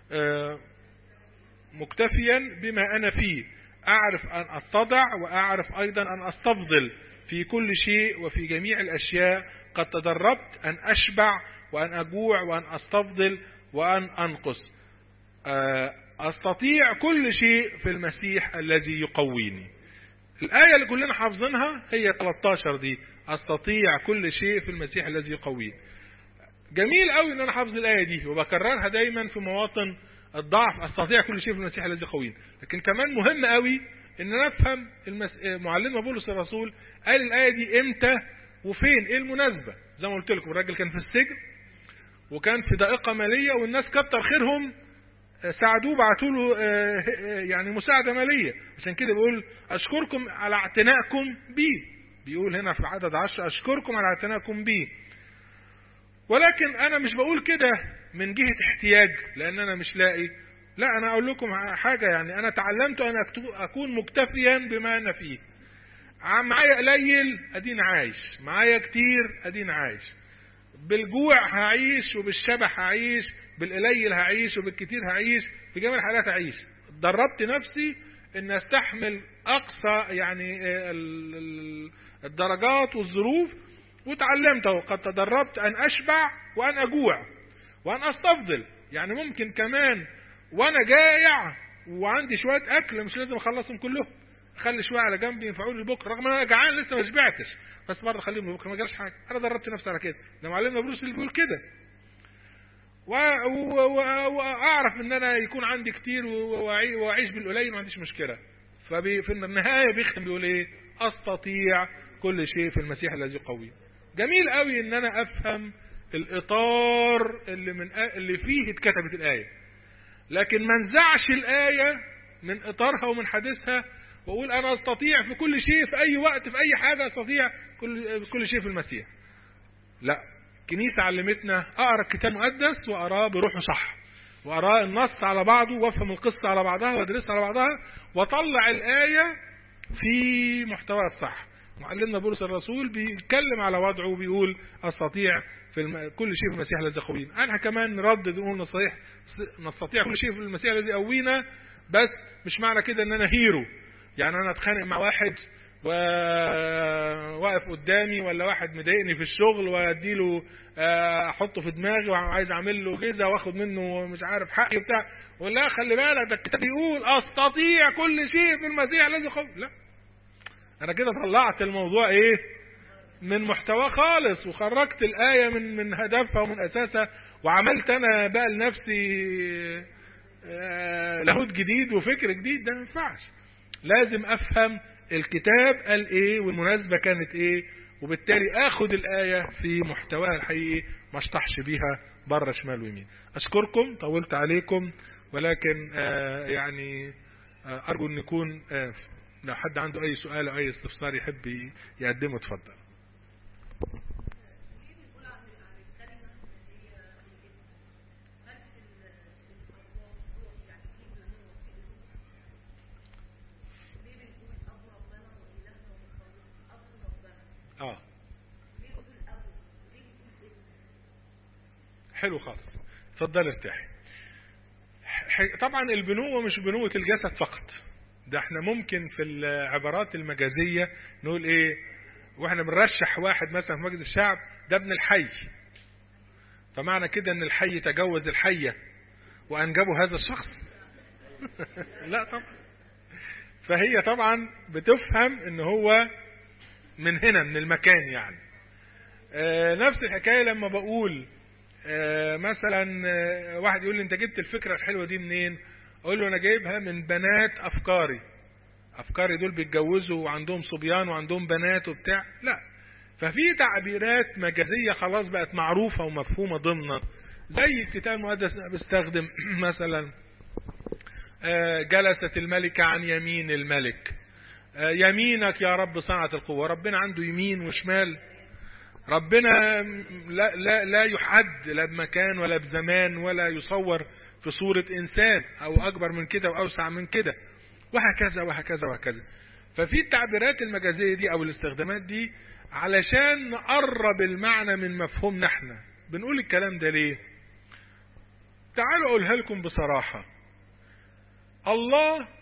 مكتفيا بما أنا فيه أعرف أن أتضع وأعرف أيضا أن أستفضل في كل شيء وفي جميع الأشياء قد تدربت أن أشبع وأن أجوع وأن أستفضل وأن أنقص أستطيع كل شيء في المسيح الذي يقويني الآية اللي كلنا حافظينها هي 13 دي أستطيع كل شيء في المسيح الذي يقويني جميل قوي ان انا حافظ الآية دي وبكررها دايما في مواطن الضعف استطيع كل شيء في المسيح الذي يقويني لكن كمان مهم قوي ان نفهم المس... معلمنا بولس الرسول قال الآية دي امتى وفين ايه المناسبة زي ما قلت لكم الراجل كان في السجن وكان في ضائقة مالية والناس كتر خيرهم ساعدوه بعتوا له يعني مساعدة مالية عشان كده بيقول أشكركم على اعتنائكم بي بيقول هنا في عدد عشر أشكركم على اعتنائكم بي ولكن أنا مش بقول كده من جهة احتياج لأن أنا مش لاقي لا أنا أقول لكم حاجة يعني أنا تعلمت أن أكون مكتفيا بما أنا فيه معايا قليل أدين عايش معايا كتير أدين عايش بالجوع هعيش وبالشبع هعيش بالقليل هعيش وبالكتير هعيش في جميع الحالات هعيش دربت نفسي ان استحمل اقصى يعني الدرجات والظروف وتعلمت قد تدربت ان اشبع وان اجوع وان استفضل يعني ممكن كمان وانا جايع وعندي شويه اكل مش لازم اخلصهم كلهم اخلي شويه على جنب ينفعوني لبكره رغم ان انا جعان لسه ما شبعتش بس مره اخليهم لبكره ما جراش حاجه انا دربت نفسي على كده ده معلمنا بروس اللي بيقول كده واعرف ان انا يكون عندي كتير واعيش بالقليل ما عنديش مشكله ففي النهايه بيختم بيقول ايه استطيع كل شيء في المسيح الذي يقوي جميل قوي ان انا افهم الاطار اللي من اللي فيه اتكتبت الايه لكن ما انزعش الايه من اطارها ومن حديثها واقول انا استطيع في كل شيء في اي وقت في اي حاجه استطيع كل كل شيء في المسيح لا الكنيسة علمتنا أقرأ الكتاب المقدس وأقراه بروحه صح وأقراه النص على بعضه وأفهم القصة على بعضها وأدرسها على بعضها وأطلع الآية في محتواها الصح معلمنا بولس الرسول بيتكلم على وضعه وبيقول أستطيع في الم... كل شيء في المسيح الذي يقوينا أنا كمان نردد ونقول نستطيع نستطيع كل شيء في المسيح الذي يقوينا بس مش معنى كده ان انا هيرو يعني انا اتخانق مع واحد وواقف قدامي ولا واحد مضايقني في الشغل واديله احطه في دماغي وعايز اعمل له جزء واخد منه مش عارف حقي وبتاع ولا خلي بالك ده الكتاب بيقول استطيع كل شيء في المسيح الذي قوي لا انا كده طلعت الموضوع ايه من محتواه خالص وخرجت الايه من من هدفها ومن اساسها وعملت انا بقى لنفسي لاهوت جديد وفكر جديد ده ما ينفعش لازم افهم الكتاب قال ايه والمناسبة كانت ايه وبالتالي اخد الآية في محتواها الحقيقي ما اشطحش بيها بره شمال ويمين اشكركم طولت عليكم ولكن آه يعني آه ارجو ان يكون آه لو حد عنده اي سؤال او اي استفسار يحب يقدمه اتفضل اه حلو خالص اتفضل ارتاحي طبعا البنوة مش بنوة الجسد فقط ده احنا ممكن في العبارات المجازية نقول ايه واحنا بنرشح واحد مثلا في مجلس الشعب ده ابن الحي فمعنى كده ان الحي تجوز الحية وانجبوا هذا الشخص لا طبعا فهي طبعا بتفهم ان هو من هنا من المكان يعني آه نفس الحكاية لما بقول آه مثلا آه واحد يقول لي انت جبت الفكرة الحلوة دي منين اقول له انا جايبها من بنات افكاري افكاري دول بيتجوزوا وعندهم صبيان وعندهم بنات وبتاع لا ففي تعبيرات مجازية خلاص بقت معروفة ومفهومة ضمن زي الكتاب المقدس بيستخدم مثلا جلست الملكة عن يمين الملك يمينك يا رب صنعة القوة ربنا عنده يمين وشمال ربنا لا, لا, لا يحد لا بمكان ولا بزمان ولا يصور في صورة إنسان أو أكبر من كده وأوسع من كده وهكذا وهكذا وهكذا ففي التعبيرات المجازية دي أو الاستخدامات دي علشان نقرب المعنى من مفهومنا احنا بنقول الكلام ده ليه تعالوا أقولها لكم بصراحة الله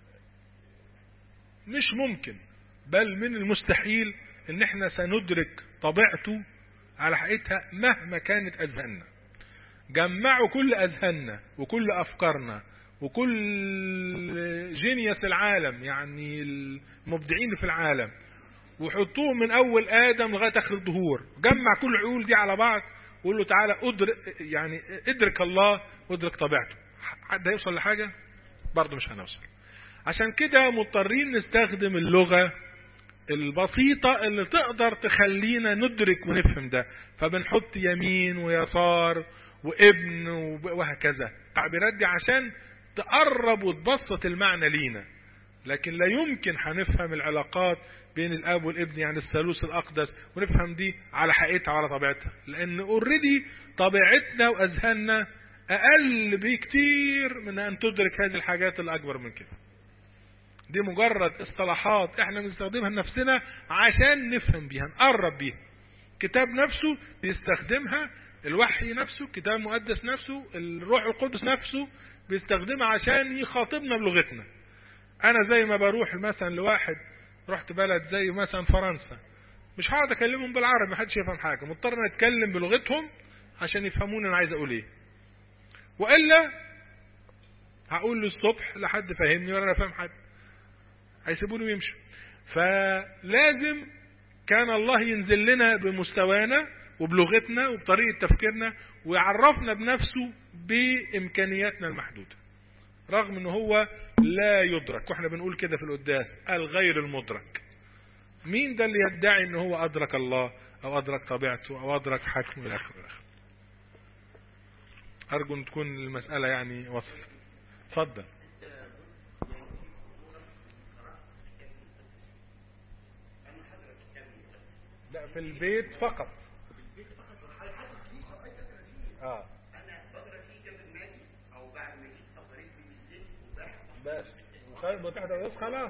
مش ممكن بل من المستحيل ان احنا سندرك طبيعته على حقيقتها مهما كانت اذهاننا جمعوا كل اذهاننا وكل افكارنا وكل جينيوس العالم يعني المبدعين في العالم وحطوه من اول ادم لغايه اخر الظهور جمع كل العقول دي على بعض وقول له تعالى ادرك يعني ادرك الله وادرك طبيعته حد هيوصل لحاجه برضه مش هنوصل عشان كده مضطرين نستخدم اللغه البسيطه اللي تقدر تخلينا ندرك ونفهم ده فبنحط يمين ويسار وابن وهكذا التعبيرات دي عشان تقرب وتبسط المعنى لينا لكن لا يمكن هنفهم العلاقات بين الاب والابن يعني الثالوث الاقدس ونفهم دي على حقيقتها وعلى طبيعتها لان اوريدي طبيعتنا واذهاننا اقل بكتير من ان تدرك هذه الحاجات الاكبر من كده دي مجرد اصطلاحات احنا بنستخدمها لنفسنا عشان نفهم بيها نقرب بيها الكتاب نفسه بيستخدمها الوحي نفسه الكتاب المقدس نفسه الروح القدس نفسه بيستخدمها عشان يخاطبنا بلغتنا انا زي ما بروح مثلا لواحد رحت بلد زي مثلا فرنسا مش هقعد اكلمهم بالعربي محدش يفهم حاجه مضطر ان اتكلم بلغتهم عشان يفهموني انا عايز اقول ايه والا هقول له الصبح لحد فاهمني ولا انا فاهم حد هيسيبوني ويمشوا فلازم كان الله ينزل لنا بمستوانا وبلغتنا وبطريقه تفكيرنا ويعرفنا بنفسه بامكانياتنا المحدوده رغم ان هو لا يدرك واحنا بنقول كده في القداس الغير المدرك مين ده اللي يدعي ان هو ادرك الله او ادرك طبيعته او ادرك حكمه الى اخره ارجو ان تكون المساله يعني وصلت اتفضل لا في البيت فقط اه بس وخلاص بتحضر بس خلاص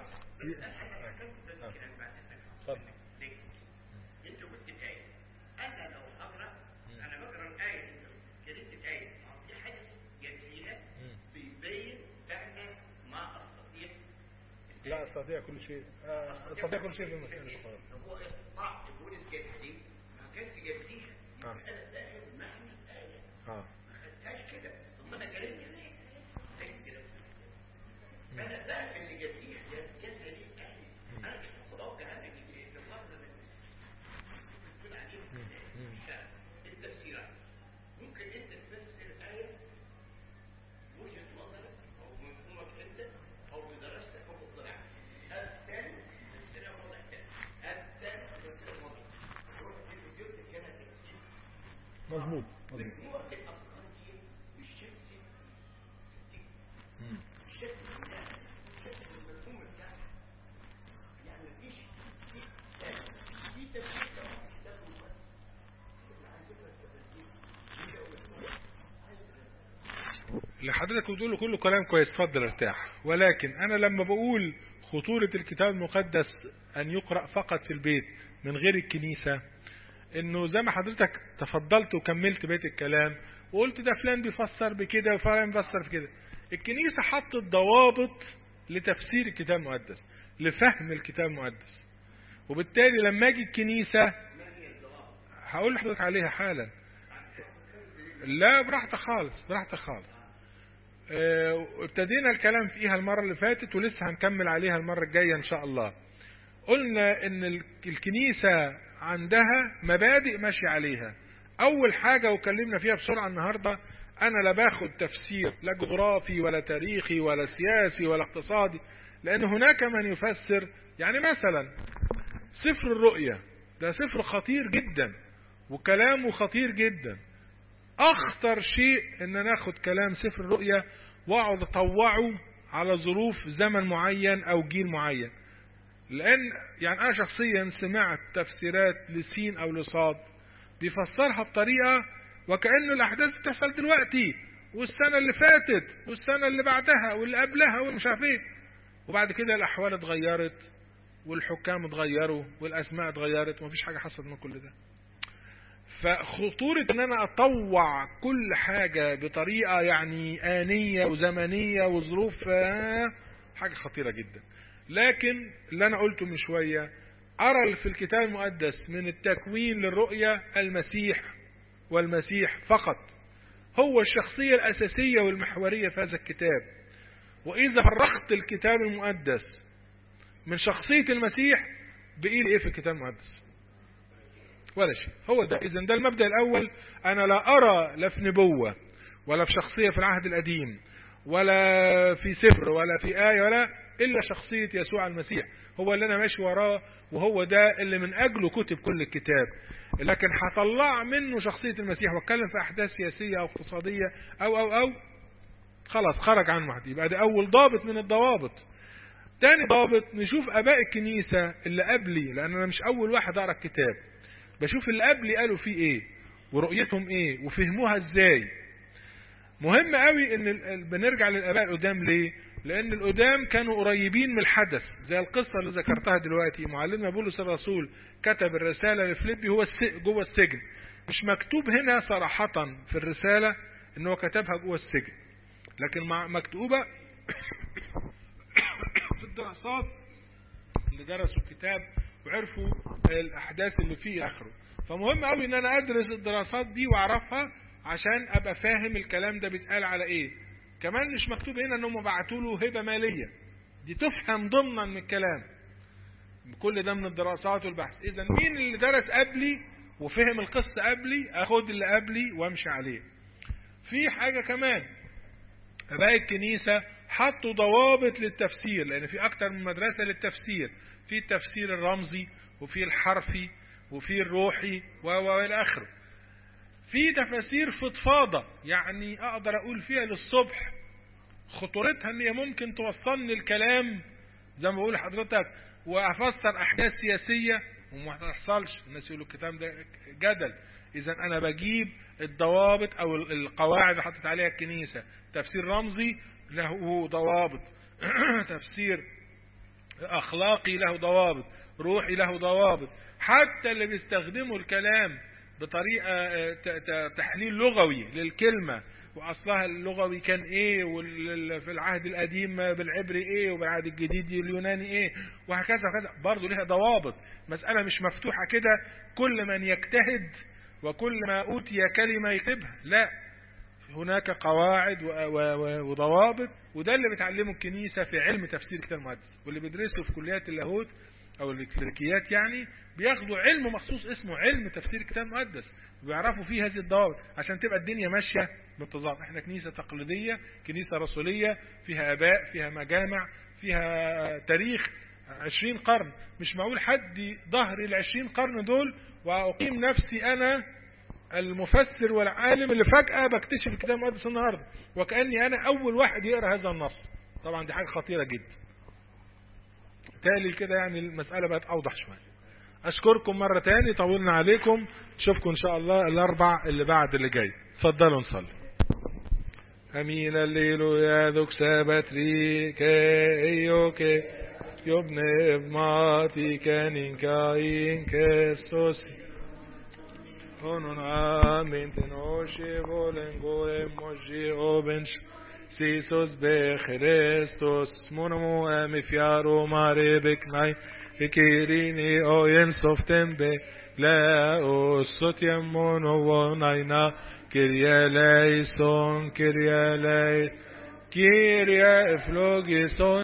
اتفضل انت قلت الايه انا لو اقرا انا بقرا الايه قريت الايه في حدث جت فيها بيبين انا ما استطيع لا استطيع كل شيء آه، استطيع كل شيء في المسألة هو استطاع يقول الجت دي ما كانش جابتيها آه. انا فاهم معنى الايه اه ما خدتهاش كده ثم انا قريت الايه زي كده انا فاهم اللي جابتيها جت هذه الايه انا مش متوقع ان اللفظ يكون عليهم التفسيرات ممكن انت تفسر الايه وجهه نظرك او مفهومك انت او بدراستك او باطلاعك الثاني تفسيرها وضع ثاني الثالث تفسيرها وضع هو التفسير كان تفسير مظبوط مظبوط مجموعه الافكار دي بالشكل مم. الشكل بتاعها الشكل المفهوم بتاعها يعني مفيش في في تفسير طبعا كتاب المقدس اللي عايز يقرا التفاسير اللي حضرتك بتقوله كله كلام كويس اتفضل ارتاح ولكن انا لما بقول خطورة الكتاب المقدس ان يقرأ فقط في البيت من غير الكنيسة انه زي ما حضرتك تفضلت وكملت بيت الكلام وقلت ده فلان بيفسر بكده وفلان بيفسر بكده الكنيسة حطت ضوابط لتفسير الكتاب المقدس لفهم الكتاب المقدس وبالتالي لما اجي الكنيسة هقول لحضرتك عليها حالا لا براحتك خالص براحتك خالص اه، ابتدينا الكلام فيها المرة اللي فاتت ولسه هنكمل عليها المرة الجاية ان شاء الله قلنا ان ال- الكنيسة عندها مبادئ ماشي عليها اول حاجة وكلمنا فيها بسرعة النهاردة انا لا باخد تفسير لا جغرافي ولا تاريخي ولا سياسي ولا اقتصادي لان هناك من يفسر يعني مثلا سفر الرؤية ده سفر خطير جدا وكلامه خطير جدا اخطر شيء ان ناخد كلام سفر الرؤية واقعد اطوعه على ظروف زمن معين او جيل معين لان يعني انا شخصيا سمعت تفسيرات لسين او لصاد بيفسرها بطريقة وكأنه الاحداث بتحصل دلوقتي والسنة اللي فاتت والسنة اللي بعدها واللي قبلها والمش عارف ايه وبعد كده الاحوال اتغيرت والحكام اتغيروا والاسماء اتغيرت ومفيش حاجة حصلت من كل ده فخطورة ان انا اطوع كل حاجة بطريقة يعني آنية وزمنية وظروف آه، حاجة خطيرة جدا لكن اللي انا قلته من شوية ارى في الكتاب المقدس من التكوين للرؤية المسيح والمسيح فقط هو الشخصية الاساسية والمحورية في هذا الكتاب واذا فرقت الكتاب المقدس من شخصية المسيح بقيل ايه في الكتاب المقدس ولا شيء هو ده اذا ده المبدأ الاول انا لا ارى لا في نبوة ولا في شخصية في العهد القديم ولا في سفر ولا في آية ولا الا شخصية يسوع المسيح هو اللي انا ماشي وراه وهو ده اللي من اجله كتب كل الكتاب لكن هطلع منه شخصية المسيح واتكلم في احداث سياسية او اقتصادية او او او خلاص خرج عن المهدي يبقى ده اول ضابط من الضوابط تاني ضابط نشوف اباء الكنيسة اللي قبلي لان انا مش اول واحد اقرا الكتاب بشوف اللي قبلي قالوا فيه ايه ورؤيتهم ايه وفهموها ازاي مهم قوي ان ال- ال- بنرجع للاباء القدام ليه لان القدام كانوا قريبين من الحدث زي القصة اللي ذكرتها دلوقتي معلمنا بولس الرسول كتب الرسالة لفليبي هو الس- جوه السجن مش مكتوب هنا صراحة في الرسالة ان هو كتبها جوه السجن لكن مع مكتوبة في الدراسات اللي درسوا الكتاب وعرفوا الاحداث اللي فيه اخره فمهم قوي ان انا ادرس الدراسات دي واعرفها عشان ابقى فاهم الكلام ده بيتقال على ايه كمان مش مكتوب هنا انهم بعتوا له هبه ماليه دي تفهم ضمنا من الكلام كل ده من الدراسات والبحث اذا مين اللي درس قبلي وفهم القصه قبلي اخد اللي قبلي وامشي عليه في حاجه كمان اباء الكنيسه حطوا ضوابط للتفسير لان في اكتر من مدرسه للتفسير في التفسير الرمزي وفي الحرفي وفي الروحي و و الى اخره في تفاسير فضفاضه يعني اقدر اقول فيها للصبح خطورتها ان هي ممكن توصلني الكلام زي ما بقول لحضرتك وافسر احداث سياسيه وما تحصلش الناس يقولوا الكلام ده جدل اذا انا بجيب الضوابط او القواعد اللي حطت عليها الكنيسه تفسير رمزي له ضوابط تفسير اخلاقي له ضوابط روحي له ضوابط حتى اللي بيستخدموا الكلام بطريقة آه، ت- ت- تحليل لغوي للكلمة واصلها اللغوي كان ايه وفي العهد القديم بالعبري ايه وبالعهد الجديد اليوناني ايه وهكذا وهكذا برضه لها ضوابط مسألة مش مفتوحة كده كل من يجتهد وكل ما اوتي كلمة يكتبها لا هناك قواعد و- و- و- وضوابط وده اللي بتعلمه الكنيسة في علم تفسير الكتاب المقدس واللي بيدرسه في كليات اللاهوت او الكليريكيات يعني بياخدوا علم مخصوص اسمه علم تفسير الكتاب المقدس وبيعرفوا فيه هذه الضوابط عشان تبقى الدنيا ماشية بانتظام احنا كنيسة تقليدية كنيسة رسولية فيها اباء فيها مجامع فيها تاريخ عشرين قرن مش معقول حد ظهر العشرين قرن دول واقيم نفسي انا المفسر والعالم اللي فجأة بكتشف الكتاب المقدس النهاردة وكأني أنا أول واحد يقرأ هذا النص طبعا دي حاجة خطيرة جدا تالي كده يعني المسألة بقت أوضح شوية أشكركم مرة تاني طولنا عليكم نشوفكم إن شاء الله الأربع اللي بعد اللي جاي اتفضلوا نصلي أمين الليل يا ذوك سابتري كأيوك يبني بماتي كانين كاين كستوسي Onon amen tenoshe volen goem moshi obench Sisos be Christos monomo amifiaro mare beknai Ikirini o yensof tembe la osot yemmon o wonayna Kyrie eleison, Kyrie eleison, Kyrie eflogison